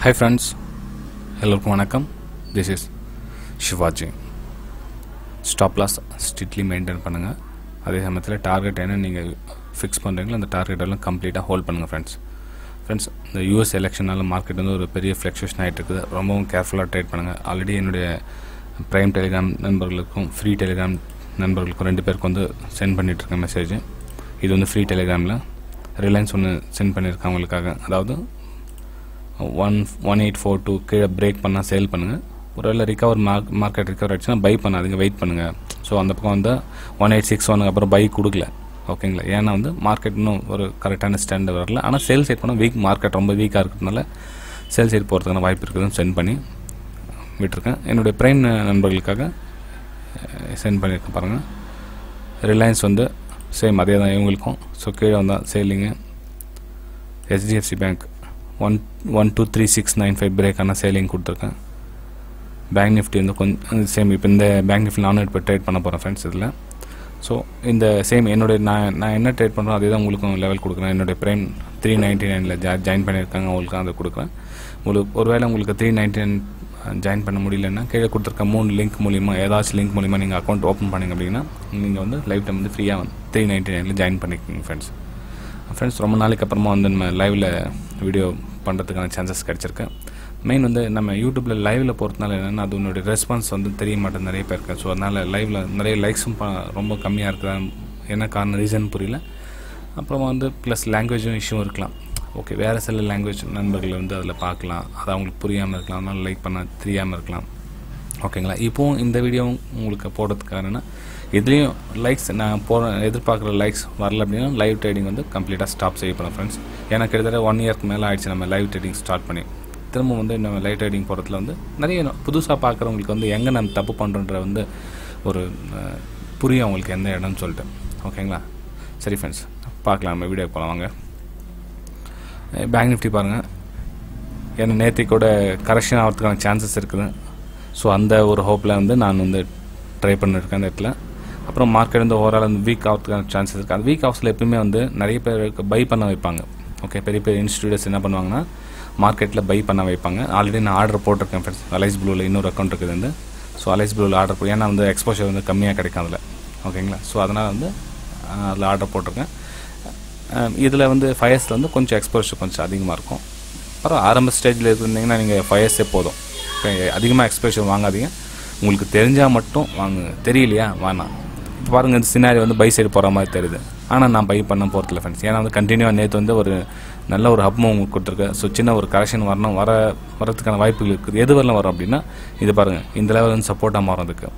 Hi friends எல்லோருக்கும் வணக்கம் this is Shivaji stop loss strictly maintain பண்ணுங்கள் அதே சமயத்தில் டார்கெட் என்ன நீங்கள் ஃபிக்ஸ் பண்ணுறீங்களோ அந்த டார்கெட் எல்லாம் கம்ப்ளீட்டாக ஹோல்ட் பண்ணுங்கள் ஃப்ரெண்ட்ஸ் ஃப்ரெண்ட்ஸ் இந்த யூஎஸ் எலெக்ஷனால மார்க்கெட் வந்து ஒரு பெரிய ஃப்ளக்ஷுவேஷன் ஆகிட்டு இருக்குது ரொம்பவும் கேர்ஃபுல்லாக ட்ரேட் பண்ணுங்கள் ஆல்ரெடி என்னுடைய ப்ரைம் டெலிகிராம் நண்பர்களுக்கும் ஃப்ரீ டெலிகிராம் நண்பர்களுக்கும் ரெண்டு பேருக்கு வந்து சென்ட் பண்ணிகிட்ருக்கேன் மெசேஜ் இது வந்து ஃப்ரீ டெலிகிராமில் ரிலையன்ஸ் ஒன்று சென்ட் பண்ணியிருக்கேன் அவங்களுக்காக அதாவது one one eight four two கீழே பிரேக் பண்ணால் சேல் பண்ணுங்கள் ஒருவேளை ரிகவர் மார்க் மார்க்கெட் ரிகவர் ஆகிடுச்சுன்னா பை பண்ணாதீங்க வெயிட் பண்ணுங்கள் ஸோ அந்த பக்கம் வந்து ஒன் எயிட் சிக்ஸ் ஒனுக்கு அப்புறம் பை கொடுக்கல ஓகேங்களா ஏன்னா வந்து மார்க்கெட் இன்னும் ஒரு கரெக்டான ஸ்டாண்டு வரல ஆனால் சேல் சைட் பண்ணால் வீக் மார்க்கெட் ரொம்ப வீக்காக இருக்கிறதுனால சேல் சைட் போகிறதுக்கான வாய்ப்பு இருக்குதுன்னு சென்ட் பண்ணி விட்டுருக்கேன் என்னுடைய பிரைம் நண்பர்களுக்காக சென்ட் பண்ணியிருக்கேன் பாருங்கள் ரிலையன்ஸ் வந்து சேம் அதே தான் இவங்களுக்கும் ஸோ கீழே வந்தால் சேலிங்கு HDFC bank one one two three six nine five பிரேக்கான சேலிங் கொடுத்துருக்கேன் பேங்க் நிஃப்டி வந்து கொஞ்சம் சேம் இப்போ இந்த பேங்க் நிஃப்டி நானும் இப்போ ட்ரேட் பண்ண போகிறேன் ஃப்ரெண்ட்ஸ் இதில் ஸோ இந்த சேம் என்னுடைய நான் நான் என்ன ட்ரேட் பண்ணுறோம் அதே தான் உங்களுக்கும் லெவல் கொடுக்குறேன் என்னுடைய ப்ரைம் த்ரீ நைன்ட்டி நைனில் ஜா ஜாயின் பண்ணியிருக்காங்க உங்களுக்கு அதை கொடுக்குறேன் உங்களுக்கு ஒருவேளை உங்களுக்கு த்ரீ நைன்ட்டி நைன் ஜாயின் பண்ண முடியலன்னா கீழே கொடுத்துருக்க மூணு லிங்க் மூலிமா ஏதாச்சும் லிங்க் மூலிமா நீங்கள் அக்கௌண்ட் ஓப்பன் பண்ணிங்க அப்படின்னா நீங்கள் வந்து லைஃப் டைம் வந்து ஃப்ரீயாக வந்து த்ரீ நைன்ட்டி நைனில் ஜாயின் பண்ணிக்கோங்க ஃப்ரெண்ட்ஸ் ஃப்ரெண்ட்ஸ் ரொம்ப நாளைக்கு அப்புறமா வந்து நம்ம லைவில் வீடியோ பண்ணுறதுக்கான சான்சஸ் கிடச்சிருக்கு மெயின் வந்து நம்ம யூடியூப்பில் லைவில் போகிறதுனால என்னென்னா அது உன்னுடைய ரெஸ்பான்ஸ் வந்து தெரிய மாட்டேன் நிறைய பேருக்கு ஸோ அதனால் லைவில் நிறைய லைக்ஸும் ரொம்ப கம்மியாக இருக்குதா என்ன காரணம் ரீசன் புரியல அப்புறமா வந்து ப்ளஸ் லாங்குவேஜும் இஷ்யூ இருக்கலாம் ஓகே வேறு சில லாங்குவேஜ் நண்பர்களை வந்து அதில் பார்க்கலாம் அது அவங்களுக்கு புரியாமல் இருக்கலாம் அதனால லைக் பண்ண தெரியாமல் இருக்கலாம் ஓகேங்களா இப்போவும் இந்த வீடியோ உங்களுக்கு போடுறதுக்கு காரணம் இதுலேயும் லைக்ஸ் நான் போகிற எதிர்பார்க்குற லைக்ஸ் வரல அப்படின்னா லைவ் ட்ரேடிங் வந்து கம்ப்ளீட்டாக ஸ்டாப் செய்யப்படும் ஃப்ரெண்ட்ஸ் ஏன்னா கிட்டத்தட்ட ஒன் இயர்க்கு மேலே ஆயிடுச்சு நம்ம லைவ் ட்ரேடிங் ஸ்டார்ட் பண்ணி திரும்ப வந்து நம்ம லைவ் ட்ரேடிங் போகிறதுல வந்து நிறைய புதுசாக பார்க்குறவங்களுக்கு வந்து எங்கே நம்ம தப்பு பண்ணுறன்ற வந்து ஒரு புரியும் அவங்களுக்கு எந்த இடம்னு சொல்லிட்டு ஓகேங்களா சரி ஃப்ரெண்ட்ஸ் பார்க்கலாம் நம்ம வீடியோ போகலாம் வாங்க பேங்க் நிஃப்டி பாருங்கள் ஏன்னா நேற்று கூட கரெக்ஷன் ஆகிறதுக்கான சான்சஸ் இருக்குது ஸோ அந்த ஒரு ஹோப்பில் வந்து நான் வந்து ட்ரை பண்ணியிருக்கேன் அந்த இடத்துல அப்புறம் மார்க்கெட் வந்து ஓவரால் வந்து வீக் ஆகிறதுக்கான சான்சஸ் இருக்குது அந்த வீக் ஹவுஸில் எப்பவுமே வந்து நிறைய பேருக்கு பை பண்ண வைப்பாங்க ஓகே பெரிய பெரிய இன்ஸ்டியூட்ஸ் என்ன பண்ணுவாங்கன்னா மார்க்கெட்டில் பை பண்ண வைப்பாங்க ஆல்ரெடி நான் ஆர்டர் போட்டிருக்கேன் ஃப்ரெண்ட்ஸ் அலைஸ் ப்ளூவில் இன்னொரு அக்கௌண்ட் இருக்குது வந்து ஸோ அலைஸ் ப்ளூவில் ஆர்டர் போ ஏன்னா வந்து எக்ஸ்போஷர் வந்து கம்மியாக கிடைக்கும் அதில் ஓகேங்களா ஸோ அதனால் வந்து அதில் ஆர்டர் போட்டிருக்கேன் இதில் வந்து ஃபயர்ஸில் வந்து கொஞ்சம் எக்ஸ்போஷர் கொஞ்சம் அதிகமாக இருக்கும் அப்புறம் ஆரம்ப ஸ்டேஜில் இருந்தீங்கன்னா நீங்கள் ஃபயர்ஸே போதும் அதிகமாக எக்ஸ்போஷர் வாங்காதீங்க உங்களுக்கு தெரிஞ்சால் மட்டும் வாங்க தெரியலையா வேணாம் இப்போ பாருங்கள் இந்த சினாரி வந்து பை சைடு போகிற மாதிரி தெரியுது ஆனால் நான் பை பண்ண போகிறதில்ல ஃப்ரெண்ட்ஸ் ஏன்னா வந்து கண்டினியூவாக நேற்று வந்து ஒரு நல்ல ஒரு ஹப்பும் உங்களுக்கு கொடுத்துருக்கேன் ஸோ சின்ன ஒரு கரெக்ஷன் வரணும் வர வரதுக்கான வாய்ப்புகள் இருக்குது எது வரலாம் வரும் அப்படின்னா இது பாருங்கள் இந்த லெவல் வந்து சப்போர்ட்டாக மாறதுக்கு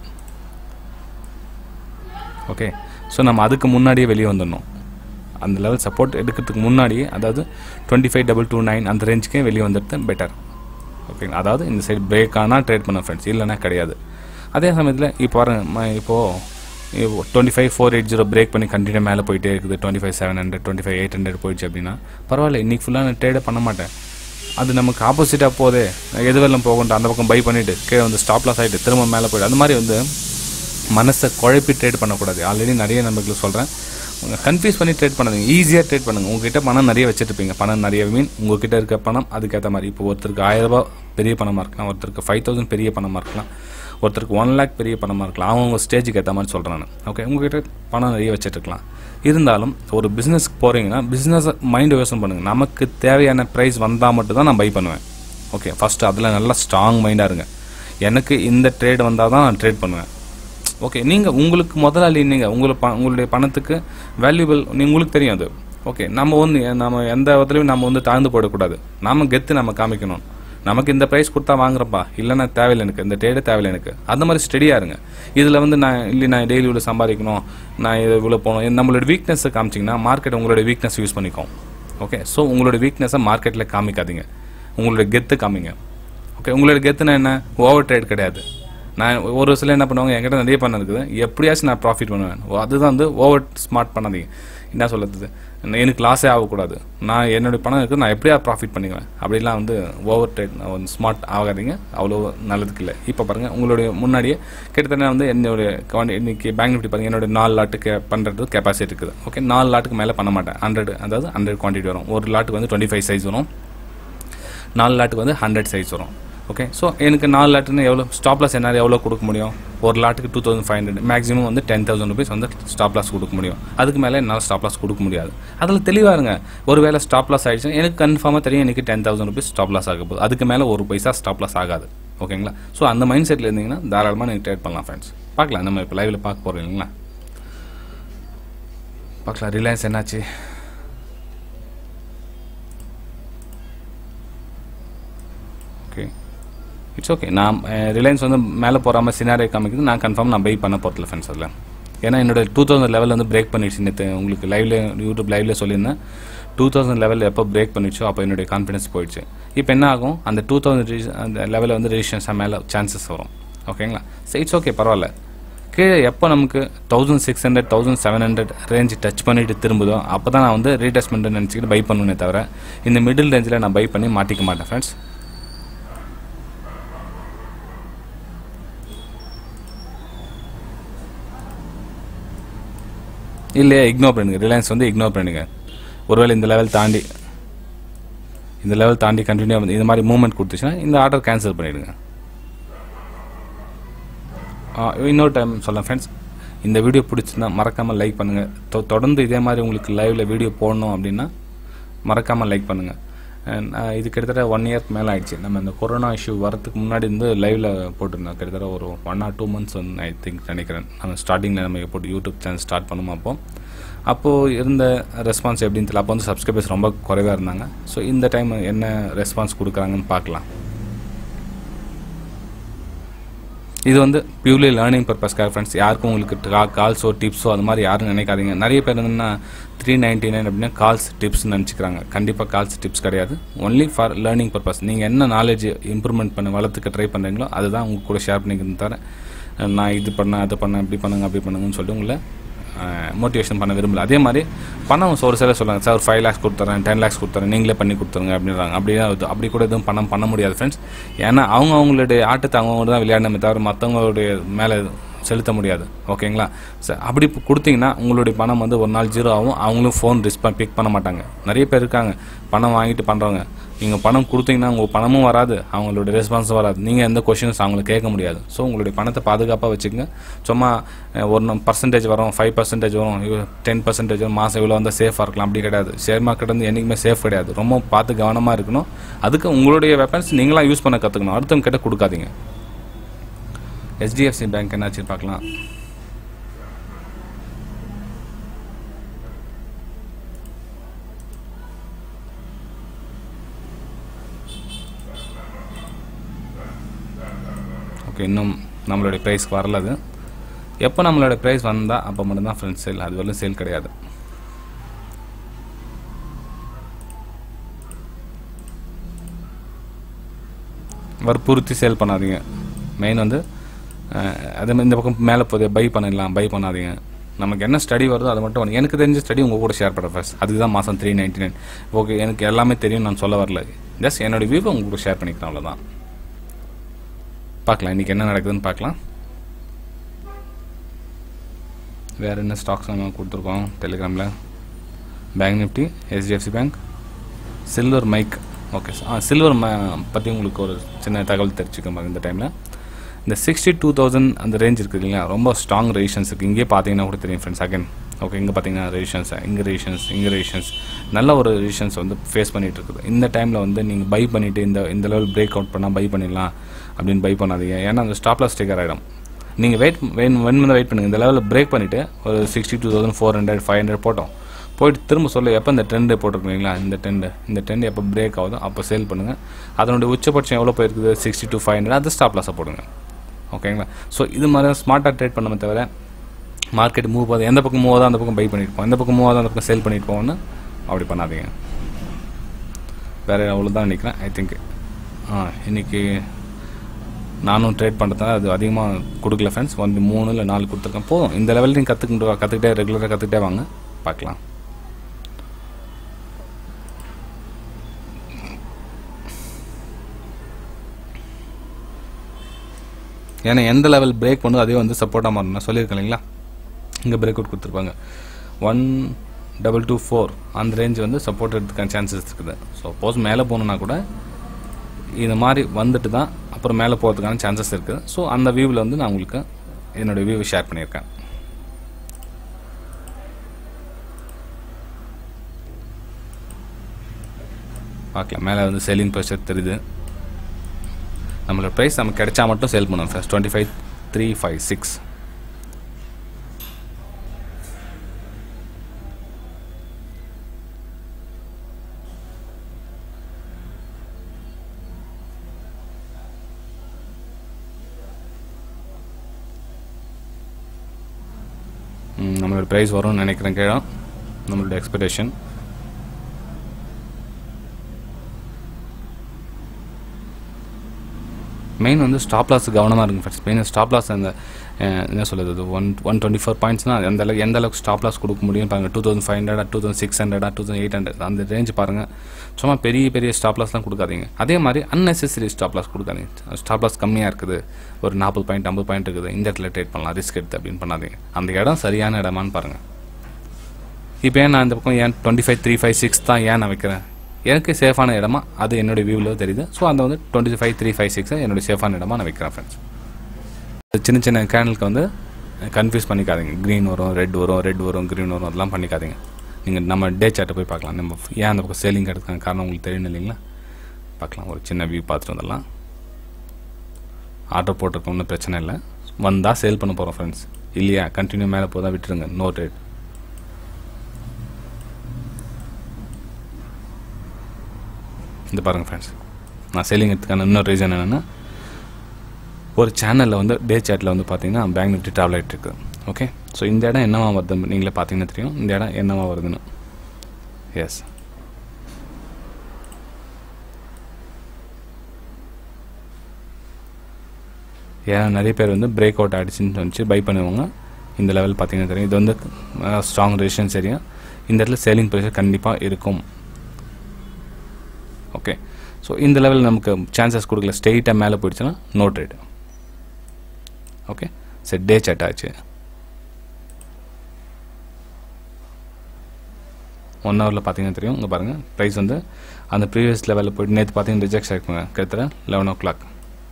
ஓகே ஸோ நம்ம அதுக்கு முன்னாடியே வெளியே வந்துடணும் அந்த லெவல் சப்போர்ட் எடுக்கிறதுக்கு முன்னாடியே அதாவது twenty five double two nine அந்த ரேஞ்சுக்கே வெளியே வந்துடுது பெட்டர் ஓகேங்களா அதாவது இந்த சைடு பிரேக் ஆனால் ட்ரேட் பண்ண ஃப்ரெண்ட்ஸ் இல்லைனா கிடையாது அதே சமயத்தில் இப்போ பாருங்க இப்போது twenty five four eight zero break பண்ணி கண்டினியூ மேலே போயிட்டே இருக்குது twenty five seven hundred twenty five eight hundred போயிடுச்சு அப்படின்னா பரவாயில்ல இன்றைக்கி ஃபுல்லாக நான் ட்ரேடே பண்ண மாட்டேன் அது நமக்கு ஆப்போசிட்டாக போதே எது வரலாம் போகணும் அந்த பக்கம் பை பண்ணிவிட்டு கீழே வந்து ஸ்டாப் லாஸ் ஆகிட்டு திரும்ப மேலே போய்ட்டு அந்த மாதிரி வந்து மனசை குழப்பி ட்ரேட் பண்ணக்கூடாது ஆல்ரெடி நிறைய நம்பர்களுக்கு சொல்கிறேன் கன்ஃபியூஸ் பண்ணி ட்ரேட் பண்ணாதீங்க ஈஸியாக ட்ரேட் பண்ணுங்கள் உங்ககிட்ட பணம் நிறைய வச்சுருப்பீங்க பணம் நிறைய மீன் உங்ககிட்ட இருக்க பணம் அதுக்கேற்ற மாதிரி இப்போ ஒருத்தருக்கு ஆயிரரூபா பெரிய பணமாக இருக்கலாம் ஒருத்தருக்கு ஃபைவ் தௌசண்ட் பெரிய பணமாக இருக்கலாம் ஒருத்தருக்கு ஒன் லேக் பெரிய பணமாக இருக்கலாம் அவங்க ஸ்டேஜுக்கு ஏற்ற மாதிரி சொல்கிறேன் நான் ஓகே உங்ககிட்ட பணம் நிறைய வச்சுட்டுருக்கலாம் இருந்தாலும் ஒரு பிஸ்னஸ்க்கு போகிறீங்கன்னா பிஸ்னஸை மைண்டு யோசனை பண்ணுங்கள் நமக்கு தேவையான ப்ரைஸ் வந்தால் மட்டும் தான் நான் பை பண்ணுவேன் ஓகே ஃபஸ்ட்டு அதில் நல்லா ஸ்ட்ராங் மைண்டாக இருங்க எனக்கு இந்த ட்ரேட் வந்தால் தான் நான் ட்ரேட் பண்ணுவேன் ஓகே நீங்கள் உங்களுக்கு முதலாளி நீங்கள் உங்களை ப உங்களுடைய பணத்துக்கு வேல்யூபிள் உங்களுக்கு தெரியும் அது ஓகே நம்ம வந்து நம்ம எந்த விதத்துலையும் நம்ம வந்து தாழ்ந்து போடக்கூடாது நம்ம கெத்து நம்ம காமிக்கணும் நமக்கு இந்த ப்ரைஸ் கொடுத்தா வாங்குறப்பா இல்லைன்னா தேவையில்லை எனக்கு இந்த ட்ரேடே தேவையில்லை எனக்கு அந்த மாதிரி ஸ்டெடியாக இருங்க இதில் வந்து நான் இல்லை நான் டெய்லி இவ்வளோ சம்பாதிக்கணும் நான் இது இவ்வளோ போகணும் நம்மளோட வீக்னஸை காமிச்சிங்கன்னா மார்க்கெட் உங்களோட வீக்னஸ் யூஸ் பண்ணிக்கும் ஓகே ஸோ உங்களோட வீக்னஸை மார்க்கெட்டில் காமிக்காதீங்க உங்களோட கெத்து காமிங்க ஓகே உங்களோட கெத்துனா என்ன ஓவர் ட்ரேட் கிடையாது நான் ஒரு சில என்ன பண்ணுவாங்க என்கிட்ட நிறைய பண்ண இருக்குது எப்படியாச்சும் நான் ப்ராஃபிட் பண்ணுவேன் அதுதான் வந்து ஓவர் ஸ்மார்ட் பண்ணாதீங்க என்ன சொல்லுறது எனக்கு லாஸே ஆகக்கூடாது நான் என்னுடைய பணம் இருக்குது நான் எப்படியா ப்ராஃபிட் பண்ணிக்குவேன் அப்படிலாம் வந்து ஓவர் ட்ரேட் ஸ்மார்ட் ஆகாதீங்க அவ்வளோ நல்லதுக்கு இல்லை இப்போ பாருங்கள் உங்களுடைய முன்னாடியே கிட்டத்தட்ட வந்து என்னுடைய இன்னைக்கு பேங்க் நிஃப்டி பாருங்கள் என்னுடைய நாலு லாட்டுக்கு பண்ணுறது கெப்பாசிட்டி இருக்குது ஓகே நாலு லாட்டுக்கு மேலே பண்ண மாட்டேன் ஹண்ட்ரட் அதாவது ஹண்ட்ரட் குவான்டிட்டி வரும் ஒரு லாட்டுக்கு வந்து டுவெண்ட்டி ஃபைவ் சைஸ் வரும் நாலு லாட்டுக்கு வந்து ஹண்ட்ரட் சைஸ் வரும் ஓகே ஸோ எனக்கு நாலு லாட்டுன்னு எவ்வளோ ஸ்டாப் லாஸ் என்னால் எவ்வளோ கொடுக்க முடியும் ஒரு லாட்டுக்கு two thousand five hundred maximum வந்து டென் தௌசண்ட் ருபீஸ் வந்து ஸ்டாப் லாஸ் கொடுக்க முடியும் அதுக்கு மேலே என்னால் ஸ்டாப் லாஸ் கொடுக்க முடியாது அதில் தெளிவாக இருங்க ஒரு வேளை ஸ்டாப் லாஸ் ஆகிடுச்சுன்னா எனக்கு கன்ஃபார்மாக தெரியும் எனக்கு ten thousand rupees stop loss ஆக போகுது அதுக்கு மேலே ஒரு பைசா ஸ்டாப் லாஸ் ஆகாது ஓகேங்களா ஸோ அந்த மைண்ட் செட்டில் இருந்தீங்கன்னா தாராளமாக நீங்கள் ட்ரேட் பண்ணலாம் ஃப்ரெண்ட்ஸ் பார்க்கலாம் நம்ம இப்போ லைவில் பார்க்க போகிறோம் இல்லைங்களா பார்க்கலாம் ரிலையன்ஸ் என்னாச்சு ஓகே இட்ஸ் ஓகே நான் ரிலையன்ஸ் வந்து மேலே போகாமல் சினாரே காமிக்குது நான் கன்ஃபார்ம் நான் பை பண்ண போகிறதில்ல ஃப்ரெண்ட்ஸ் அதில் ஏன்னா என்னோட டூ தௌசண்ட் லெவல் வந்து பிரேக் பண்ணிடுச்சு நேற்று உங்களுக்கு லைவ்ல யூடியூப் லைவ்ல சொல்லியிருந்தேன் டூ தௌசண்ட் லெவல் எப்போ பிரேக் பண்ணிச்சோ அப்போ என்னுடைய கான்ஃபிடன்ஸ் போயிடுச்சு இப்போ என்ன ஆகும் அந்த டூ தௌசண்ட் அந்த லெவலில் வந்து ரெஜிஸ்ட்ரேஷன் மேலே சான்சஸ் வரும் ஓகேங்களா சரி இட்ஸ் ஓகே பரவாயில்ல கீழே எப்போ நமக்கு thousand six hundred thousand seven hundred range touch பண்ணிட்டு திரும்புதோ அப்போ தான் நான் வந்து ரீடெஸ்ட்மெண்ட் நினச்சிக்கிட்டு பை பண்ணுவேனே தவிர இந்த மிடில் ரேஞ்சில் நான் பை பண்ணி மாட்டிக்க மாட்டேன் ஃப்ரெண்ட்ஸ் இல்லையா இக்னோர் பண்ணுங்க ரிலையன்ஸ் வந்து இக்னோர் பண்ணுங்க ஒருவேளை இந்த லெவல் தாண்டி இந்த லெவல் தாண்டி கண்டினியூ இந்த மாதிரி மூவ்மெண்ட் கொடுத்துச்சுன்னா இந்த ஆர்டர் கேன்சல் பண்ணிடுங்க ஆ, இன்னொரு டைம் சொல்ல ஃப்ரெண்ட்ஸ் இந்த வீடியோ பிடிச்சிருந்தா மறக்காமல் லைக் பண்ணுங்கள் தொ தொடர்ந்து இதே மாதிரி உங்களுக்கு லைவில் வீடியோ போடணும் அப்படின்னா மறக்காமல் லைக் பண்ணுங்கள் அண்ட் இது கிட்டத்தட்ட ஒன் இயர்க்கு மேலே ஆயிடுச்சு நம்ம இந்த கொரோனா இஷ்யூ வரதுக்கு முன்னாடி இருந்து லைவில் போட்டிருந்தோம் கிட்டத்தட்ட ஒரு ஒன் ஆர் டூ மந்த்ஸ் வந்து ஐ திங்க் நினைக்கிறேன் நம்ம ஸ்டார்டிங்கில் நம்ம போட்டு யூடியூப் சேனல் ஸ்டார்ட் பண்ணுமா அப்போ அப்போது இருந்த ரெஸ்பான்ஸ் எப்படின்னு தெரியல அப்போ வந்து சப்ஸ்கிரைபர்ஸ் ரொம்ப குறைவாக இருந்தாங்க ஸோ இந்த டைம் என்ன ரெஸ்பான்ஸ் கொடுக்குறாங்கன்னு பார்க்கலாம் இது வந்து பியூர்லி லேர்னிங் பர்பஸ்க்காக ஃப்ரெண்ட்ஸ் யாருக்கும் உங்களுக்கு கால்ஸோ டிப்ஸோ அது மாதிரி யாரும் நினைக்காதீங்க நிறைய பேர் என்னன்னா த்ரீ நைன்ட்டி நைன் அப்படின்னா கால்ஸ் டிப்ஸ் நினச்சிக்கிறாங்க கண்டிப்பாக கால்ஸ் டிப்ஸ் கிடையாது ஒன்லி ஃபார் லேர்னிங் பர்பஸ் நீங்கள் என்ன நாலேஜ் இம்ப்ரூவ்மெண்ட் பண்ண வளர்த்துக்க ட்ரை பண்ணுறீங்களோ அதுதான் உங்க கூட ஷேர் பண்ணிக்கிறது தவிர நான் இது பண்ணேன் அது பண்ணேன் இப்படி பண்ணுங்க அப்படி பண்ணுங்கன்னு சொல்லி உங்களை மோட்டிவேஷன் பண்ண விரும்பல அதே மாதிரி பணம் ஒரு சிலர் சொல்லுவாங்க சார் ஒரு ஃபைவ் லேக்ஸ் கொடுத்துறேன் டென் லேக்ஸ் கொடுத்துறேன் நீங்களே பண்ணி கொடுத்துருங்க அப்படின்றாங்க அப்படி தான் அப்படி கூட எதுவும் பணம் பண்ண முடியாது ஃப்ரெண்ட்ஸ் ஏன்னா அவங்க அவங்களுடைய ஆட்டத்தை அவங்க தான் விளையாடணுமே தவிர மற்றவங்களுடைய மேலே செலுத்த முடியாது ஓகேங்களா ச அப்படி இப்போ கொடுத்தீங்கன்னா உங்களுடைய பணம் வந்து ஒரு நாள் ஜீரோ ஆகும் அவங்களும் ஃபோன் ரிஸ்பான் பிக் பண்ண மாட்டாங்க நிறைய பேர் இருக்காங்க பணம் வாங்கிட்டு பண்ணுறவங்க நீங்கள் பணம் கொடுத்தீங்கன்னா உங்கள் பணமும் வராது அவங்களுடைய ரெஸ்பான்ஸும் வராது நீங்கள் எந்த கொஷின்ஸ் அவங்களை கேட்க முடியாது ஸோ உங்களுடைய பணத்தை பாதுகாப்பாக வச்சுக்கோங்க சும்மா அஹ், ஒரு பர்சன்டேஜ் வரும் ஃபைவ் பர்சன்டேஜ் வரும் டென் பர்சன்டேஜ் வரும் மாதம் இவ்வளோ வந்தால் சேஃபாக இருக்கலாம் அப்படி கிடையாது ஷேர் மார்க்கெட் வந்து என்றைக்குமே சேஃப் கிடையாது ரொம்ப பார்த்து கவனமாக இருக்கணும் அதுக்கு உங்களுடைய வெப்பன்ஸ் நீங்களாம் யூஸ் பண்ண கற்றுக்கணும் அடுத்தவங்க கிட்ட கொடுக்காதீங்க ஹெச்டிஎஃப்சி பேங்க் என்னாச்சு பார்க்கலாம் ஓகே இன்னும் நம்மளுடைய ப்ரைஸ்க்கு வரல அது எப்போ நம்மளோட ப்ரைஸ் வந்தால் அப்போ மட்டும்தான் ஃப்ரெண்ட்ஸ் சேல் அது வரலும் சேல் கிடையாது வற்புறுத்தி சேல் பண்ணாதீங்க மெயின் வந்து அஹ், அதே மாதிரி இந்த பக்கம் மேலே போதே பை பண்ணிடலாம் பை பண்ணாதீங்க நமக்கு என்ன ஸ்டடி வருதோ அதை மட்டும் பண்ணு. எனக்கு தெரிஞ்ச ஸ்டடி உங்கள் கூட ஷேர் பண்ணுறேன் ஃபர்ஸ்ட் அதுக்கு தான் மாதம் த்ரீ நைன்ட்டி நைன் ஓகே எனக்கு எல்லாமே தெரியும் நான் சொல்ல வரல ஜஸ்ட் என்னோட வியூவை உங்க கூட ஷேர் பண்ணிக்கிறேன் அவ்வளோதான் பார்க்கலாம் இன்றைக்கி என்ன நடக்குதுன்னு பார்க்கலாம் வேறு என்ன ஸ்டாக்ஸ் நம்ம கொடுத்துருக்கோம் டெலிகிராமில் bank Nifty HDFC bank silver மைக் ஓகே ஆ சில்வர் ம பற்றி உங்களுக்கு ஒரு சின்ன தகவல் தெரிஞ்சுக்கோங்க இந்த டைமில் இந்த சிக்ஸ்டி டூ தௌசண்ட் அந்த ரேஞ்ச் இருக்குது இல்லைங்களா ரொம்ப ஸ்ட்ராங் ரெசிஷன்ஸ் இருக்குது இங்கே பார்த்தீங்கன்னா கூட தெரியும் ஃப்ரெண்ட்ஸ் அகைன் ஓகே இங்கே பார்த்தீங்கன்னா ரெசிஷன்ஸ் இங்கே ரெசிஷன்ஸ் இங்கே ரெசிஷன்ஸ் நல்ல ஒரு ரெசிஷன்ஸ் வந்து ஃபேஸ் பண்ணிட்டு இருக்குது இந்த டைமில் வந்து நீங்கள் பை பண்ணிவிட்டு இந்த இந்த லெவல் பிரேக் அவுட் பண்ணால் பை பண்ணிடலாம் அப்படின்னு பை பண்ணாதீங்க ஏன்னா அந்த ஸ்டாப்லாஸ் ஸ்டிக்கர் ஆகிடும் நீங்கள் வெயிட் வெயின் வென் வந்து வெயிட் பண்ணுங்கள் இந்த லெவலில் பிரேக் பண்ணிவிட்டு ஒரு sixty two thousand four hundred five hundred போட்டோம் போயிட்டு திரும்ப சொல்ல எப்போ இந்த ட்ரெண்டு போட்டிருக்கீங்களா இந்த ட்ரெண்டு இந்த ட்ரெண்ட் எப்போ பிரேக் ஆகுதோ அப்போ சேல் பண்ணுங்கள் அதனுடைய உச்சபட்சம் எவ்வளோ போயிருக்குது சிக்ஸ்டி டூ ஃபைவ் ஹண்ட்ரட் அது ஸ்டாப் லாஸை போடுங்க ஓகேங்களா ஸோ இது மாதிரி ஸ்மார்ட்டாக ட்ரேட் பண்ணாம தவிர மார்க்கெட் மூவ் ஆகுது எந்த பக்கம் மூவ் ஆகுதோ அந்த பக்கம் பை பண்ணியிருப்போம் எந்த பக்கம் மூவ் ஆகுதோ அந்த பக்கம் சேல் பண்ணியிருப்போம்னு அப்படி பண்ணாதீங்க வேறு அவ்வளோதான் நினைக்கிறேன் ஐ திங்க் ஆ இன்னைக்கு நானும் ட்ரேட் பண்ணுறதுனால அது அதிகமாக கொடுக்கல ஃப்ரெண்ட்ஸ் வந்து மூணு இல்லை நாலு கொடுத்துருக்கேன் போதும் இந்த லெவலில் நீங்கள் கற்றுக்கிட்டு கற்றுக்கிட்டே ரெகுலராக கற்றுக்கிட்டே வாங்க பார்க்கலாம் ஏன்னா எந்த லெவல் பிரேக் பண்ணுதோ அதே வந்து சப்போர்ட்டாக மாறணும் நான் சொல்லியிருக்கேன் இல்லைங்களா இங்கே பிரேக் அவுட் கொடுத்துருப்பாங்க ஒன் டபுள் டூ ஃபோர் அந்த ரேஞ்ச் வந்து சப்போர்ட் எடுத்துக்கான சான்சஸ் இருக்குது ஸோ சப்போஸ் மேலே போகணுன்னா கூட இது மாதிரி வந்துட்டு தான் அப்புறம் மேலே போகிறதுக்கான சான்சஸ் இருக்குது ஸோ அந்த வியூவில் வந்து நான் உங்களுக்கு என்னோடய வியூவை ஷேர் பண்ணியிருக்கேன் பார்க்கலாம் மேலே வந்து செல்லிங் ப்ரெஷர் தெரியுது நம்மளோட ப்ரைஸ் நமக்கு கிடைச்சா மட்டும் சேல் பண்ணுவோம் first twenty five three five six நம்மளோட ப்ரைஸ் வரும்னு நினைக்கிறேன் கீழே நம்மளோட எக்ஸ்பெக்டேஷன் மெயின் வந்து ஸ்டாப் லாஸ் கவனமாக இருக்கும் ஃபர்ஸ்ட் மெயின் ஸ்டாப் லாஸ் அந்த அஹ், என்ன சொல்கிறது ஒன் ஒன் டுவெண்ட்டி ஃபோர் பாயிண்ட்ஸ்னால் எந்த அளவுக்கு எந்த அளவுக்கு ஸ்டாப் லாஸ் கொடுக்க முடியும் பாருங்கள் டூ தௌசண்ட் ஃபைவ் ஹண்ட்ரடா டூ தௌசண்ட் சிக்ஸ் ஹண்ட்ரடா டூ தௌசண்ட் எயிட் ஹண்ட்ரட் அந்த ரேஞ்ச் பாருங்கள் சும்மா பெரிய பெரிய ஸ்டாப் லாஸ்லாம் கொடுக்காதீங்க அதே மாதிரி unnecessary ஸ்டாப் லாஸ் கொடுக்காதீங்க ஸ்டாப் லாஸ் கம்மியாக இருக்குது ஒரு நாற்பது பாயிண்ட் ஐம்பது பாயிண்ட் இருக்குது இந்த இடத்துல ட்ரேட் பண்ணலாம் ரிஸ்க் எடுத்து அப்படின்னு பண்ணாதீங்க அந்த இடம் சரியான இடமான்னு பாருங்கள் இப்போ ஏன் நான் இந்த பக்கம் ஏன் twenty five three five six தான் ஏன் நான் வைக்கிறேன் எனக்கு சேஃபான இடமா அது என்னுடைய வியூவில் தெரியுது ஸோ அந்த வந்து டுவெண்ட்டி ஃபைவ் த்ரீ ஃபைவ் சிக்ஸை என்னுடைய சேஃபான இடமா நான் வைக்கிறேன் ஃப்ரெண்ட்ஸ் சின்ன சின்ன கேனலுக்கு வந்து கன்ஃபியூஸ் பண்ணிக்காதீங்க க்ரீன் வரும் ரெட் வரும் ரெட் வரும் க்ரீன் வரும் அதெல்லாம் பண்ணிக்காதீங்க நீங்கள் நம்ம டே சார்ட்டை போய் பார்க்கலாம் நம்ம ஏன் அந்த பக்கம் சேலிங் எடுத்துக்கான காரணம் உங்களுக்கு தெரியணும் இல்லைங்களா பார்க்கலாம் ஒரு சின்ன வியூ பார்த்துட்டு வந்துடலாம் ஆர்டர் போட்டிருக்க ஒன்றும் பிரச்சனை இல்லை வந்தால் சேல் பண்ண போகிறோம் ஃப்ரெண்ட்ஸ் இல்லையா கண்டினியூ மேலே போதான் விட்டுருங்க நோ ரேட் இந்த பாருங்கள் ஃப்ரெண்ட்ஸ் நான் சேலிங் எடுத்துக்கான இன்னொரு ரீசன் என்னென்னா ஒரு சேனலில் வந்து டே சேட்டில் வந்து பார்த்தீங்கன்னா பேங்க் நிஃப்டி ட்ராவல் ஆகிட்டு இருக்கு ஓகே ஸோ இந்த இடம் என்னவா வருது நீங்களே பார்த்தீங்கன்னா தெரியும் இந்த இடம் என்னவா வருதுன்னு எஸ் ஏன்னா நிறைய பேர் வந்து பிரேக் அவுட் ஆகிடுச்சின்னு வச்சு பை பண்ணுவாங்க இந்த லெவல் பார்த்தீங்கன்னா தெரியும் இது வந்து ஸ்ட்ராங் ரெசிஸ்டன்ஸ் ஏரியா இந்த இடத்துல சேலிங் ப்ரெஷர் கண்டிப்பாக இருக்கும் ஓகே ஸோ இந்த லெவல் நமக்கு சான்சஸ் கொடுக்கல ஸ்ட்ரெயிட்டாக மேலே போயிடுச்சுன்னா நோ ட்ரேட் ஓகே சரி டே சாட் ஆச்சு ஒன் ஹவரில் பார்த்தீங்கன்னா தெரியும் இங்கே பாருங்கள் ப்ரைஸ் வந்து அந்த ப்ரீவியஸ் லெவலில் போயிட்டு நேற்று பார்த்தீங்கன்னா ரிஜெக்ட் ஆகிருக்குங்க கிட்டத்தட்ட eleven o'clock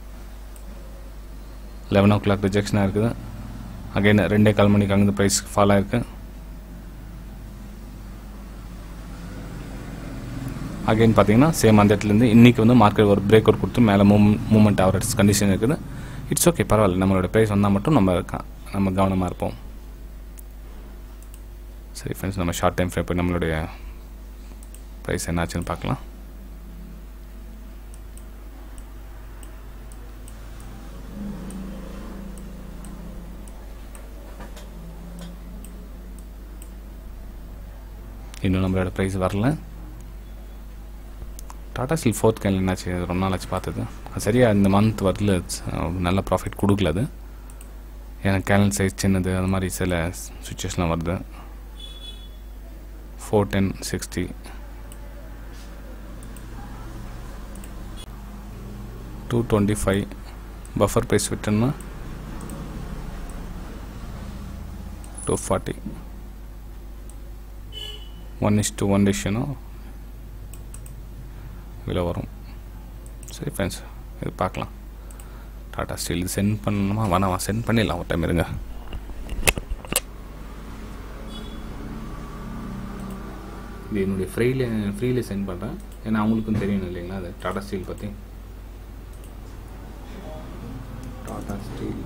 eleven o'clock ரிஜெக்ஷனாக இருக்குது அகைன் ரெண்டே கால் மணிக்கு அங்கே ப்ரைஸ் ஃபால் ஆயிருக்கு அகைன் பார்த்தீங்கன்னா சேம் அந்த இடத்துலேருந்து இன்றைக்கி வந்து மார்க்கெட் ஒரு பிரேக் அவுட் கொடுத்து மேலே மூவ் மூவ்மெண்ட் ஆகிற கண்டிஷன் இருக்குது இட்ஸ் ஓகே பரவாயில்ல நம்மளோட ப்ரைஸ் வந்தால் மட்டும் நம்ம க- நம்ம கவனமாக இருப்போம் சரி ஃப்ரெண்ட்ஸ் நம்ம ஷார்ட் டைம் ஃப்ரேம் போய் நம்மளுடைய ப்ரைஸ் என்னாச்சுன்னு பார்க்கலாம் இன்னும் நம்மளோட ப்ரைஸ் வரல டாடா ஸ்டீல் ஃபோர்த் கேன் என்னாச்சு அது ரொம்ப நாள் ஆச்சு பார்த்தது அது சரியாக இந்த மந்த் வரல அஹ் நல்ல ப்ராஃபிட் கொடுக்கல அது ஏன்னா கேலன் சைஸ் சின்னது அது மாதிரி சில சுச்சுவேஷன்லாம் வருது four ten sixty two twenty five buffer price விட்டோம்னா two forty one is two one டிஷனும் இதில் வரும் சரி ஃப்ரெண்ட்ஸ் இது பார்க்கலாம் டாடா ஸ்டீல் இது சென்ட் பண்ணணுமா வேணாமா சென்ட் பண்ணிடலாம் ஒரு டைம் இருங்க இது என்னுடைய ஃப்ரீல ஃப்ரீல சென்ட் பண்ணுறேன் ஏன்னா அவங்களுக்கும் தெரியணும் இல்லைங்களா அது டாடா ஸ்டீல் பற்றி டாடா ஸ்டீல்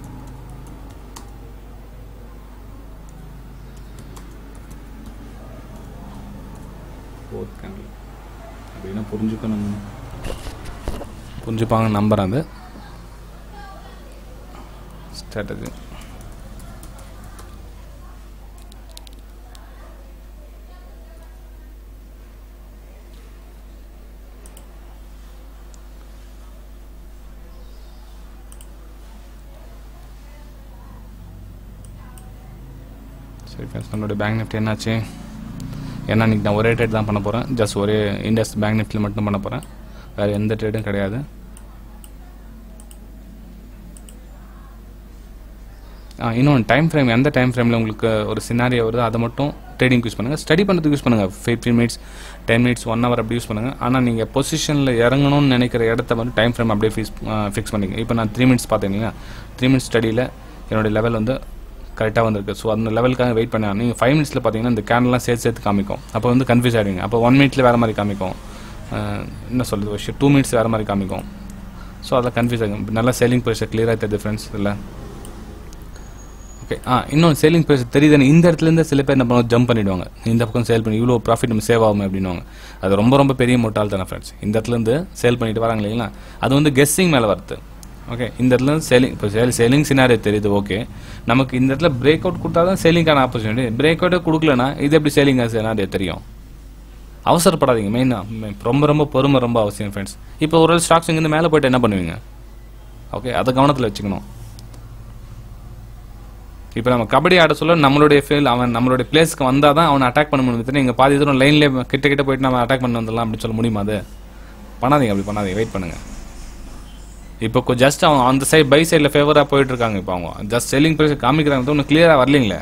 ஃபோர்த் கேண்டில் அப்படின்னா புரிஞ்சுக்கணும் புரிஞ்சுப்பாங்க நம்புறேன் அது ஸ்ட்ராட்டஜி சரி ஃப்ரெண்ட்ஸ் நம்மளுடைய பேங்க் நிஃப்டி என்னாச்சு ஏன்னா இன்றைக்கி நான் ஒரே ட்ரேட் தான் பண்ண போகிறேன் ஜஸ்ட் ஒரே இண்டஸ் பேங்க் நிஃப்டியில் மட்டும் பண்ண போகிறேன் வேறு எந்த ட்ரேடும் கிடையாது ஆ இன்னொன்று டைம் ஃப்ரேம் எந்த டைம் ஃப்ரேமில் உங்களுக்கு ஒரு சினாரியோ வருதோ அதை மட்டும் ட்ரேடிங் யூஸ் பண்ணுங்கள் ஸ்டடி பண்ணுறதுக்கு யூஸ் பண்ணுங்கள் fifteen minutes ten minutes one hour அப்படி யூஸ் பண்ணுங்கள் ஆனால் நீங்கள் பொசிஷனில் இறங்கணும்னு நினைக்கிற இடத்த வந்து டைம் ஃப்ரேம் அப்படியே ஃபிக்ஸ் ஃபிக்ஸ் பண்ணிங்க இப்போ நான் த்ரீ மினிட்ஸ் பார்த்தீங்கன்னா த்ரீ மினிட்ஸ் ஸ்டடியில் என்னுடைய லெவல் வந்து கரெக்டாக வந்திருக்கு ஸோ அந்த லெவலுக்காக வெயிட் பண்ண நீங்கள் ஃபைவ் மினிட்ஸில் பார்த்தீங்கன்னா இந்த கேண்டெலாம் சேர்த்து சேர்த்து காமிக்கும் அப்போ வந்து கன்ஃபியூஸ் ஆகிடுங்க அப்போ ஒன் மினிட்ல வேறு மாதிரி காமிக்கும் அஹ் என்ன சொல்கிறது விஷயம் டூ மினிட்ஸ் வேறு மாதிரி காமிக்கும் ஸோ அதில் கன்ஃபியூஸ் ஆகும் நல்லா சேலிங் ப்ரைஸை கிளியராக தெரியுது ஃப்ரெண்ட்ஸ் இல்லை ஓகே ஆ இன்னும் சேலிங் ப்ரைஸ் தெரியுதுன்னு இந்த இடத்துலேருந்து சில பேர் என்ன பண்ணுவாங்க ஜம்ப் பண்ணிடுவாங்க இந்த பக்கம் சேல் பண்ணி இவ்வளோ ப்ராஃபிட் நம்ம சேவ் ஆகும் அப்படின்னுவாங்க அது ரொம்ப ரொம்ப பெரிய முட்டாள் தானே ஃப்ரெண்ட்ஸ் இந்த இடத்துலேருந்து சேல் பண்ணிட்டு வராங்க இல்லைங்களா அது வந்து கெஸ்ஸிங் மேலே வருது ஓகே இந்த இடத்துல சேலிங் இப்போ சேல் சேலிங் சினாரியோ தெரியுது ஓகே நமக்கு இந்த இடத்துல பிரேக் அவுட் கொடுத்தா தான் சேலிங்கான ஆப்பர்ச்சுனிட்டி பிரேக் அவுட்டே கொடுக்கலனா இது எப்படி சேலிங் சினாரியோ தெரியும் அவசரப்படாதீங்க மெயினாக ரொம்ப ரொம்ப பொறுமை ரொம்ப அவசியம் ஃப்ரெண்ட்ஸ் இப்போ ஒரு ஸ்டாக்ஸ் இங்கேருந்து மேலே போயிட்டு என்ன பண்ணுவீங்க ஓகே அதை கவனத்தில் வச்சுக்கணும் இப்போ நம்ம கபடி ஆட சொல்ல நம்மளுடைய ஃபீல் அவன் நம்மளுடைய பிளேஸ்க்கு வந்தால் தான் அவனை அட்டாக் பண்ண முடியும் நீங்கள் பாதி தூரம் லைன்லேயே கிட்ட கிட்ட போயிட்டு நம்ம அட்டாக் பண்ண வந்துடலாம் அப்படின்னு சொல்ல முடியுமா அது பண்ணாதீங்க அப்படி பண்ணாதீங்க வெயிட் பண்ணுங்க இப்போ ஜஸ்ட் அவங்க அந்த சைடு பை சைடில் ஃபேவராக போயிட்டு இருக்காங்க இப்போ அவங்க ஜஸ்ட் செல்லிங் ப்ரைஸ் காமிக்கிறாங்க ஒன்றும் கிளியராக வரலீங்களே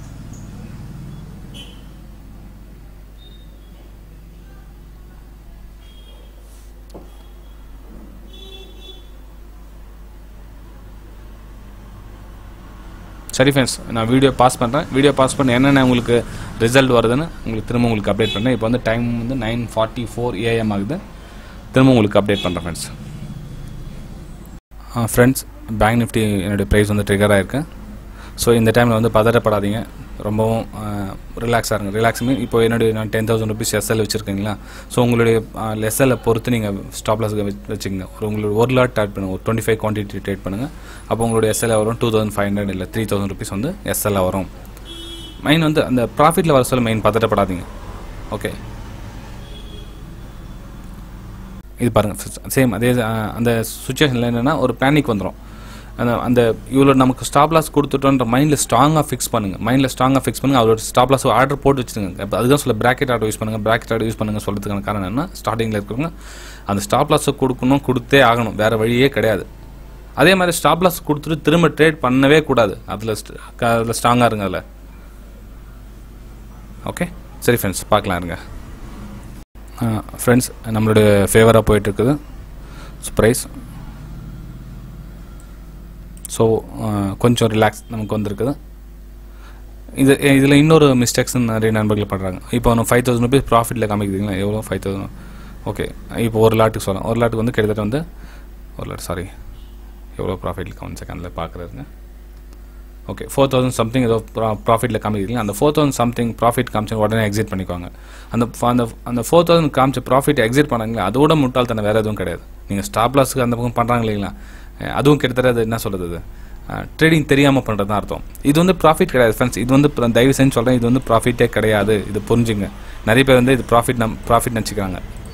சரி ஃப்ரெண்ட்ஸ் நான் வீடியோ பாஸ் பண்ணுறேன் வீடியோ பாஸ் பண்ணி என்னென்ன உங்களுக்கு ரிசல்ட் வருதுன்னு உங்களுக்கு திரும்ப உங்களுக்கு அப்டேட் பண்ணுறேன் இப்போ வந்து டைம் வந்து நைன் ஃபார்ட்டி ஃபோர் ஏஎம் ஆகுது திரும்ப உங்களுக்கு அப்டேட் பண்ணுறேன் ஃப்ரெண்ட்ஸ் ஃப்ரெண்ட்ஸ் பேங்க் நிஃப்டி என்னுடைய ப்ரைஸ் வந்து ட்ரிகர் ஆகிருக்கு ஸோ இந்த டைமில் வந்து பதறப்படாதீங்க ரொம்பவும் ரிலாக்ஸாக இருங்க ரிலாக்ஸ் மீன் இப்போ என்னுடைய நான் டென் தௌசண்ட் ருபீஸ் எஸ்எல் வச்சுருக்கீங்களா ஸோ உங்களுடைய எஸ்எல்லை பொறுத்து நீங்கள் ஸ்டாப் லாஸ் வச்சுக்கோங்க ஒரு உங்களுடைய ஒரு லாட் ட்ரேட் பண்ணுங்கள் ஒரு டுவெண்ட்டி ஃபைவ் குவான்டிட்டி ட்ரேட் பண்ணுங்கள் அப்போ உங்களுடைய எஸ்எல்ஏ வரும் டூ தௌசண்ட் ஃபைவ் ஹண்ட்ரட் இல்லை த்ரீ தௌசண்ட் ருபீஸ் வந்து எஸ்எல்ஏ வரும் மெயின் வந்து அந்த ப்ராஃபிட்டில் வர சொல்ல மெயின் பதட்டப்படாதீங்க ஓகே இது பாருங்கள் சேம் அதே அஹ், அந்த சுச்சுவேஷனில் என்னென்னா ஒரு பேனிக் வந்துடும் அந்த அந்த இவ்வளோ நமக்கு ஸ்டாப் லாஸ் கொடுத்துட்டோன்ற மைண்டில் ஸ்ட்ராங்காக ஃபிக்ஸ் பண்ணுங்கள் மைண்டில் ஸ்ட்ராங்காக ஃபிக்ஸ் பண்ணுங்கள் அதோட ஸ்டாப் லாஸ் ஆர்டர் போட்டு வச்சுருங்க இப்போ அதுதான் சொல்ல பிராக்கெட் ஆர்டர் யூஸ் பண்ணுங்கள் பிராக்கெட் ஆர்டர் யூஸ் பண்ணுங்கள் சொல்கிறதுக்கான காரணம் என்ன ஸ்டார்டிங்கில் இருக்கிறவங்க அந்த ஸ்டாப் லாஸை கொடுக்கணும் கொடுத்தே ஆகணும் வேறு வழியே கிடையாது அதே மாதிரி ஸ்டாப் லாஸ் கொடுத்துட்டு திரும்ப ட்ரேட் பண்ணவே கூடாது அதில் அதில் ஸ்ட்ராங்காக இருங்க அதில் ஓகே சரி ஃப்ரெண்ட்ஸ் பார்க்கலாம் இருங்க ஃப்ரெண்ட்ஸ் நம்மளுடைய ஃபேவராக போயிட்டுருக்குது ப்ரைஸ் ஸோ கொஞ்சம் ரிலாக்ஸ் நமக்கு வந்திருக்குது இது இதில் இன்னொரு மிஸ்டேக்ஸ் நிறைய நண்பர்கள் பண்ணுறாங்க இப்போ ஒன்று ஃபைவ் தௌசண்ட் ருபீஸ் ப்ராஃபிட்டில் காமிக்குதுங்களா எவ்வளோ ஃபைவ் தௌசண்ட் ஓகே இப்போ ஒரு லாட்டுக்கு சொல்லலாம் ஒரு லாட்டுக்கு வந்து கிட்டத்தட்ட வந்து ஒரு லாட் சாரி எவ்வளோ ப்ராஃபிட்டில் ஒன் செகண்டில் பார்க்குறதுங்க ஓகே ஃபோர் தௌசண்ட் சம்திங் ஏதோ ப்ராஃபிட்டில் காமிக்கிறீங்க அந்த ஃபோர் தௌசண்ட் சம்திங் ப்ராஃபிட் காமிச்சு உடனே எக்ஸிட் பண்ணிக்குவாங்க அந்த அந்த அந்த ஃபோர் தௌசண்ட் காமிச்ச ப்ராஃபிட் எக்ஸிட் பண்ணாங்களே அதோட முட்டாள்தனம் வேறு எதுவும் கிடையாது நீங்கள் ஸ்டாப் லாஸுக்கு அந்த பக்கம் பண்ணுறாங்க இல்லைங்களா அஹ் அதுவும் கிட்டத்தட்ட அது என்ன சொல்கிறது ட்ரேடிங் தெரியாமல் பண்ணுறது தான் அர்த்தம் இது வந்து ப்ராஃபிட் கிடையாது ஃப்ரெண்ட்ஸ் இது வந்து இப்ப தயவு செஞ்சு சொல்கிறேன் இது வந்து ப்ராஃபிட்டே கிடையாது இது புரிஞ்சுங்க நிறைய பேர் வந்து இது ப்ராஃபிட் நம் ப்ராஃபிட் நினச்சிக்கிறாங்க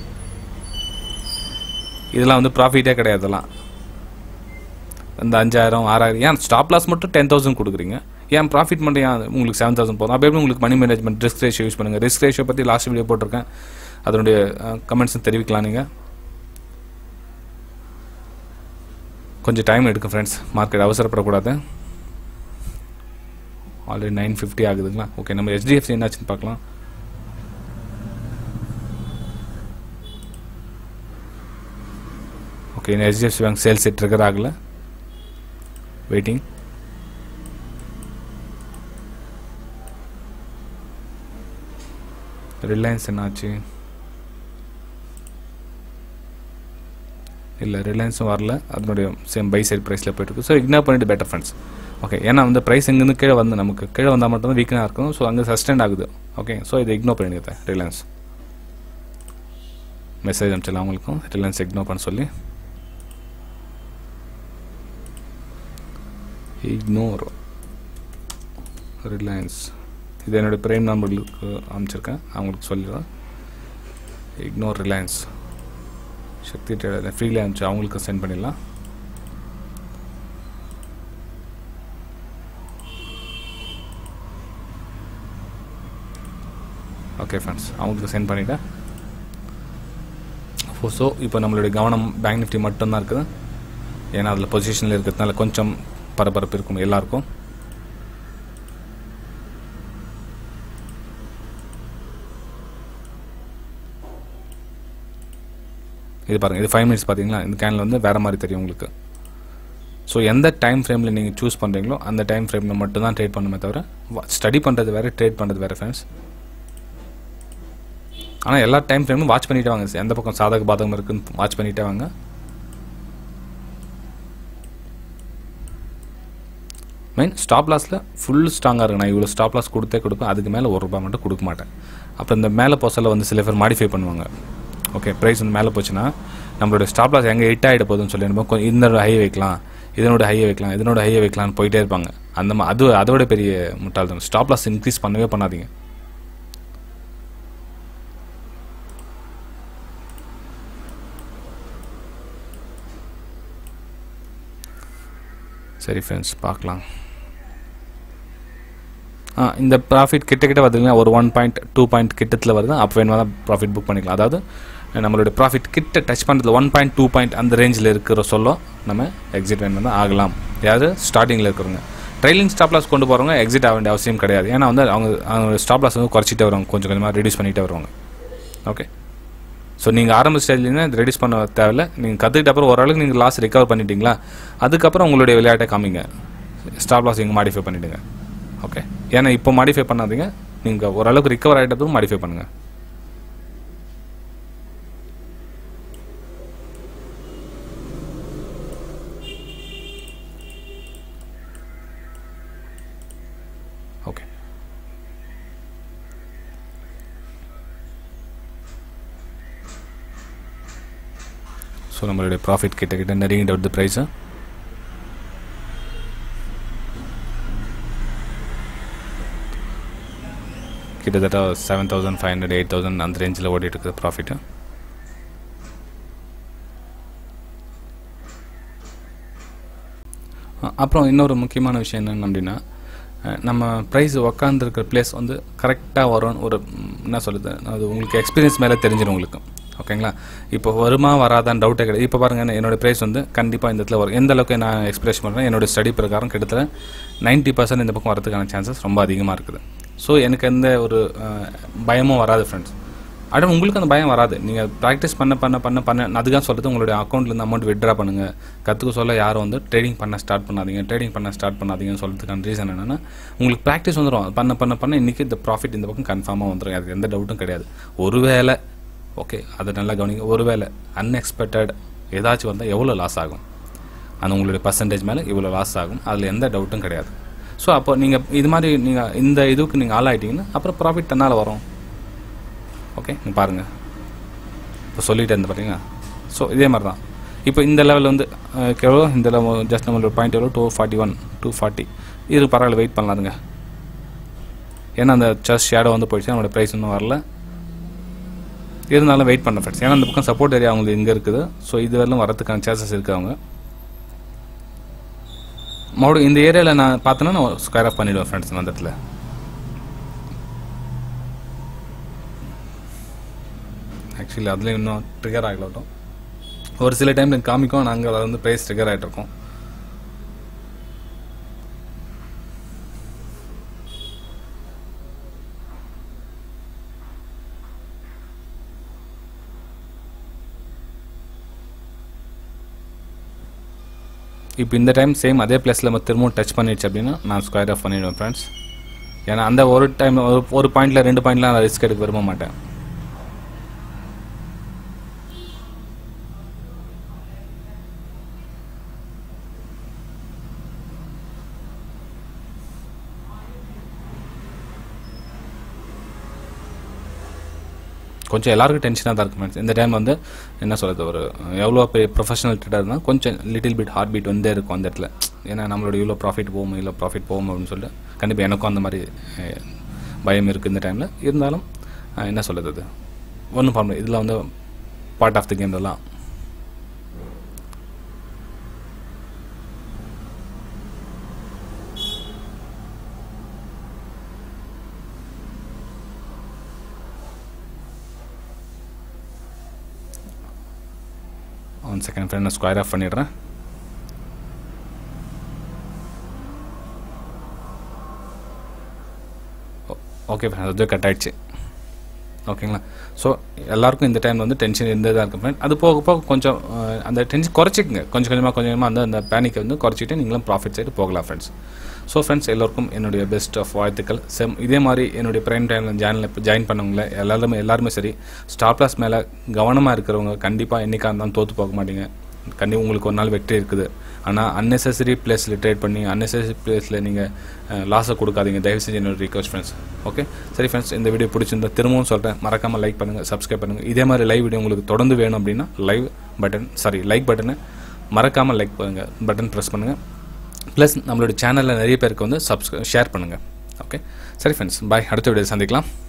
இதெல்லாம் வந்து ப்ராஃபிட்டே கிடையாது இதெல்லாம் இந்த அஞ்சாயிரம் ஆறாயிரம் ஏன் ஸ்டாப் லாஸ் மட்டும் டென் தௌசண்ட் கொடுக்குறீங்க ஏன் ப்ராஃபிட் மட்டும் ஏன் உங்களுக்கு செவன் தௌசண்ட் போதும் அப்போ எப்படி உங்களுக்கு money management risk ratio use பண்ணுங்கள் ரிஸ்க் ரேஷியோ பற்றி லாஸ்ட் வீடியோ போட்டிருக்கேன் அதனுடைய கமெண்ட்ஸும் தெரிவிக்கலாம் நீங்கள் கொஞ்சம் டைம் எடுக்கும் ஃப்ரெண்ட்ஸ் மார்க்கெட் அவசரப்படக்கூடாது ஆல்ரெடி நைன் ஃபிஃப்டி ஆகுதுங்களா ஓகே நம்ம ஹெச்டிஎஃப்சி என்னாச்சுன்னு பார்க்கலாம் ஓகே இந்த ஹெச்டிஎஃப்சி பேங்க் சேல்ஸ் ட்ரிகர் ஆகலை வெயிட்டிங் ரிலையன்ஸ் என்னாச்சு இல்லை ரிலையன்ஸும் வரல அதனுடைய சேம் பை சைட் ப்ரைஸில் போயிட்டுருக்கு ஸோ இக்னோர் பண்ணிட்டு பெட்டர் ஃப்ரெண்ட்ஸ் ஓகே ஏன்னா வந்து ப்ரைஸ் இங்கேருந்து கீழே வந்து நமக்கு கீழே வந்தால் மட்டும்தான் வீக்கனாக இருக்கும் ஸோ அங்கே சஸ்டெண்ட் ஆகுது ஓகே ஸோ இதை இக்னோர் பண்ணிடுங்க ரிலையன்ஸ் மெசேஜ் அனுப்பிச்சிடலாம் அவங்களுக்கும் ரிலையன்ஸ் இக்னோர் பண்ண சொல்லி இக்னோர் ரிலையன்ஸ் இது என்னுடைய பிரைம் நம்பர்களுக்கு அனுப்பிச்சிருக்கேன் அவங்களுக்கு சொல்லிடுறேன் இக்னோர் ரிலையன்ஸ் சக்தி ட்ரேடர் ஃப்ரீல அனுப்பிச்சு அவங்களுக்கு சென்ட் பண்ணிடலாம் ஓகே ஃப்ரெண்ட்ஸ் அவங்களுக்கு சென்ட் பண்ணிவிட்டேன் ஸோ இப்போ நம்மளுடைய கவனம் பேங்க் நிஃப்டி மட்டும்தான் இருக்குது ஏன்னா அதில் பொசிஷனில் இருக்கிறதுனால கொஞ்சம் பரபரப்பு இருக்கும் எல்லாருக்கும் இது பாருங்கள் இது ஃபைவ் மினிட்ஸ் பார்த்தீங்களா இந்த கேனில் வந்து வேறு மாதிரி தெரியும் உங்களுக்கு ஸோ எந்த டைம் ஃப்ரேமில் நீங்கள் சூஸ் பண்ணுறீங்களோ அந்த டைம் ஃப்ரேமில் மட்டும் தான் ட்ரேட் பண்ணுமே தவிர ஸ்டடி பண்ணுறது வேறு ட்ரேட் பண்ணுறது வேறு ஃப்ரெண்ட்ஸ் ஆனால் எல்லா டைம் ஃப்ரேமும் வாட்ச் பண்ணிட்டே வாங்க எந்த பக்கம் சாதக பாதகம் இருக்குன்னு வாட்ச் பண்ணிட்டே வாங்க மெயின் ஸ்டாப் லாஸில் ஃபுல் ஸ்ட்ராங்காக இருக்கு நான் இவ்வளோ ஸ்டாப் லாஸ் கொடுத்தே கொடுப்பேன் அதுக்கு மேலே ஒரு ரூபாய் மட்டும் கொடுக்க மாட்டேன் அப்புறம் இந்த மேலே போசலில் வந்து சில பேர் மாடிஃபை பண்ணுவாங்க ஓகே ப்ரைஸ் வந்து மேலே போச்சுன்னா நம்மளோட ஸ்டாப் லாஸ் எங்கே ஹிட் ஆகிட போகுதுன்னு சொல்லி நம்ம கொ- இந்த ஹை வைக்கலாம் இதனோட ஹையை வைக்கலாம் இதனோட ஹையை வைக்கலாம்னு போயிட்டே இருப்பாங்க அந்த மா அது அதோட பெரிய முட்டாள்தான் ஸ்டாப் லாஸ் இன்க்ரீஸ் பண்ணவே பண்ணாதீங்க சரி ஃப்ரெண்ட்ஸ் பார்க்கலாம் ஆ இந்த ப்ராஃபிட் கிட்ட கிட்ட வருதுங்களா ஒரு ஒன் பாயிண்ட் டூ பாயிண்ட் கிட்டத்தில் வருது அப்போ வேணுமா தான் ப்ராஃபிட் புக் பண்ணிக்கலாம் அதாவது நம்மளுடைய ப்ராஃபிட் கிட்ட டச் பண்ணுறதுல ஒன் பாயிண்ட் டூ பாயிண்ட் அந்த ரேஞ்சில் இருக்கிற சொல்ல நம்ம எக்ஸிட் வேணுமா தான் ஆகலாம் யார் ஸ்டார்டிங்கில் இருக்கிறவங்க ட்ரைலிங் ஸ்டாப் லாஸ் கொண்டு போகிறவங்க எக்ஸிட் ஆக வேண்டிய அவசியம் கிடையாது ஏன்னா வந்து அவங்க அவங்க ஸ்டாப் லாஸ் வந்து குறைச்சிட்டே வருவாங்க கொஞ்சம் கொஞ்சமாக ரெடியூஸ் பண்ணிகிட்டே வருவாங்க ஓகே ஸோ நீங்கள் ஆரம்ப ஸ்டேஜ்லேருந்து இது ரெடியூஸ் பண்ண தேவையில்ல நீங்கள் கற்றுக்கிட்ட அப்புறம் ஓரளவுக்கு நீங்கள் லாஸ் ரிகவர் பண்ணிட்டீங்களா அதுக்கப்புறம் உங்களுடைய விளையாட்டை காமிங்க ஸ்டாப் லாஸ் இங்கே மாடிஃபை பண்ணிவிடுங்க ஓகே ஏன்னா இப்போ மாடிஃபை பண்ணாதீங்க நீங்கள் ஓரளவுக்கு ரிகவர் ஆகிட்டதும் மாடிஃபை பண்ணுங்கள் ஓகே ஸோ நம்மளுடைய ப்ராஃபிட் கிட்ட கிட்ட நெருங்கிட்டு வருது ப்ரைஸு கிட்டத்தட்ட seven thousand five hundred eight thousand அந்த ரேஞ்சில் ஓடிட்டு இருக்குது ப்ராஃபிட்டு அப்புறம் இன்னொரு முக்கியமான விஷயம் என்னென்னு அப்படின்னா அஹ், நம்ம ப்ரைஸ் உக்காந்துருக்கிற பிளேஸ் வந்து கரெக்டாக வரும்னு ஒரு ம், என்ன சொல்லுது அது உங்களுக்கு எக்ஸ்பீரியன்ஸ் மேலே தெரிஞ்சிடும் உங்களுக்கு ஓகேங்களா இப்போ வருமா வராதான்னு டவுட்டே கிடையாது இப்போ பாருங்கள் என்னோட ப்ரைஸ் வந்து கண்டிப்பாக இந்த இடத்துல வரும் எந்த அளவுக்கு நான் எக்ஸ்பிரஸ் பண்ணுறேன் என்னோட ஸ்டடி பிரகாரம் கிட்டத்தட்ட நைன்ட்டி பர்சன்ட் இந்த பக்கம் வரதுக்கான சான்சஸ் ரொம்ப அதிகமாக இருக்குது ஸோ எனக்கு எந்த ஒரு அஹ், பயமும் வராது ஃப்ரெண்ட்ஸ் ஆனால் உங்களுக்கு அந்த பயம் வராது நீங்கள் ப்ராக்டிஸ் பண்ண பண்ண பண்ண பண்ண நான் அதுதான் சொல்கிறது உங்களுடைய அக்கௌண்ட்லேருந்து அமௌண்ட் விட்ரா பண்ணுங்கள் கற்றுக்க சொல்ல யாரும் வந்து ட்ரேடிங் பண்ண ஸ்டார்ட் பண்ணாதீங்க ட்ரேடிங் பண்ண ஸ்டார்ட் பண்ணாதீங்கன்னு சொல்கிறதுக்கான ரீசன் என்னென்னா உங்களுக்கு ப்ராக்டிஸ் வந்துடும் பண்ண பண்ண பண்ண இன்றைக்கி இந்த ப்ராஃபிட் இந்த பக்கம் கன்ஃபார்மாக வந்துடும் அதுக்கு எந்த டவுட்டும் கிடையாது ஒருவேளை ஓகே அதை நல்லா கவனிங்க ஒருவேளை அன்எக்ஸ்பெக்டட் ஏதாச்சும் வந்தால் எவ்வளோ லாஸ் ஆகும் அந்த உங்களுடைய பர்சன்டேஜ் மேலே இவ்வளோ லாஸ் ஆகும் அதில் எந்த டவுட்டும் கிடையாது ஸோ அப்போ நீங்கள் இது மாதிரி நீங்கள் இந்த இதுக்கு நீங்கள் ஆளாயிட்டீங்கன்னா அப்புறம் ப்ராஃபிட் தன்னால் வரும் ஓகே நீங்கள் பாருங்கள் இப்போ சொல்லிட்டு இருந்த பார்த்தீங்களா ஸோ இதே மாதிரி தான் இப்போ இந்த லெவலில் வந்து அஹ், எவ்வளோ இந்த லெவல் ஜஸ்ட் நம்மளோட பாயிண்ட் எவ்வளோ two forty one two forty இது பரவாயில்ல வெயிட் பண்ணலாதுங்க ஏன்னா அந்த சர்ச் ஷேடோ வந்து போயிடுச்சு நம்மளோட ப்ரைஸ் இன்னும் வரல இருந்தாலும் வெயிட் பண்ண ஃப்ரெண்ட்ஸ் ஏன்னா அந்த பக்கம் சப்போர்ட் ஏரியா அவங்களுக்கு இங்கே இருக்குது ஸோ இது வரலும் வரதுக்கான சான்சஸ் இருக்குது அவங்க மறுபடியும் இந்த ஏரியாவில் நான் பார்த்தேன்னா நான் ஸ்கொயர் ஆஃப் பண்ணிவிடுவேன் ஃப்ரெண்ட்ஸ் அந்த இடத்துல ஆக்சுவலி அதுலேயும் இன்னும் ட்ரிகர் ஆகலாட்டும் ஒரு சில டைம் காமிக்கும் நாங்கள் அதில் வந்து ப்ரைஸ் ட்ரிகர் ஆகிட்டு இருக்கோம் இப்போ இந்த டைம் சேம் அதே பிளேஸில் நம்ம திரும்பவும் டச் பண்ணிடுச்சு அப்படின்னா நான் ஸ்கொயர் ஆஃப் பண்ணிடுவேன் ஃப்ரெண்ட்ஸ் ஏன்னா அந்த ஒரு டைம் ஒரு ஒரு பாயிண்டில் ரெண்டு பாயிண்ட்லாம் நான் ரிஸ்க் எடுக்க விரும்ப மாட்டேன் கொஞ்சம் எல்லாருக்கும் டென்ஷனாக தான் இருக்கும் friends. இந்த டைம் வந்து என்ன சொல்கிறது ஒரு எவ்வளோ பெரிய ப்ரொஃபஷனல் ட்ரேடர்னால் கொஞ்சம் லிட்டில் பிட் ஹார்ட் பீட் வந்தே இருக்கும் அந்த இடத்துல ஏன்னா நம்மளோட இவ்வளோ ப்ராஃபிட் போகும் இல்லை ப்ராஃபிட் போகும் அப்படின்னு சொல்லிட்டு கண்டிப்பாக எனக்கும் அந்த மாதிரி அஹ், பயம் இருக்குது இந்த டைமில் இருந்தாலும் அஹ், என்ன சொல்கிறது அது ஒன்றும் பண்ண இதில் வந்து பார்ட் ஆஃப் தி கேம் இதெல்லாம் ஒன் செகண்ட் ஃப்ரெண்ட் நான் ஸ்கொயர் ஆஃப் பண்ணிடுறேன் ஓகே ஃப்ரெண்ட் அது கட் ஆயிடுச்சு ஓகேங்களா ஸோ எல்லாருக்கும் இந்த டைம் வந்து டென்ஷன் இருந்ததாக இருக்கும் ஃப்ரெண்ட் அது போக போக கொஞ்சம் அஹ், அந்த டென்ஷன் குறைச்சிக்கங்க கொஞ்சம் கொஞ்சமாக கொஞ்சம் கொஞ்சமாக அந்த அந்த பேனிக்கை வந்து குறைச்சிட்டு நீங்களும் ப்ராஃபிட் சைடு போகலாம் ஃப்ரெண்ட்ஸ் ஸோ ஃப்ரெண்ட்ஸ் எல்லோருக்கும் என்னுடைய பெஸ்ட் ஆஃப் வாழ்த்துக்கள் செம் இதே மாதிரி என்னுடைய பிரைம் டைம் சேனலில் இப்போ ஜாயின் பண்ணவங்கள எல்லாருமே எல்லாருமே சரி ஸ்டாப் லாஸ் மேலே கவனமாக இருக்கிறவங்க கண்டிப்பாக என்னைக்காக இருந்தாலும் தோற்று போக மாட்டீங்க கண்டிப்பாக உங்களுக்கு ஒரு நாள் வெற்றி இருக்குது ஆனால் unnecessary பிளேஸில் ட்ரேட் பண்ணி unnecessary பிளேஸில் நீங்கள் லாஸை கொடுக்காதீங்க தயவு செஞ்சு என்னோட ரிக்வஸ்ட் ஃப்ரெண்ட்ஸ் ஓகே சரி ஃப்ரெண்ட்ஸ் இந்த வீடியோ பிடிச்சிருந்தா திரும்பவும் சொல்கிறேன் மறக்காமல் லைக் பண்ணுங்கள் சப்ஸ்கிரைப் பண்ணுங்கள் இதே மாதிரி லைவ் வீடியோ உங்களுக்கு தொடர்ந்து வேணும் அப்படின்னா லைவ் பட்டன் சாரி லைக் பட்டனை மறக்காமல் லைக் பண்ணுங்கள் பட்டன் ப்ரெஸ் பண்ணுங்கள் ப்ளஸ் நம்மளோட சேனலில் நிறைய பேருக்கு வந்து சப்ஸ்கிரை ஷேர் பண்ணுங்கள் ஓகே சரி ஃப்ரெண்ட்ஸ் பாய் அடுத்த வீடியோ சந்திக்கலாம்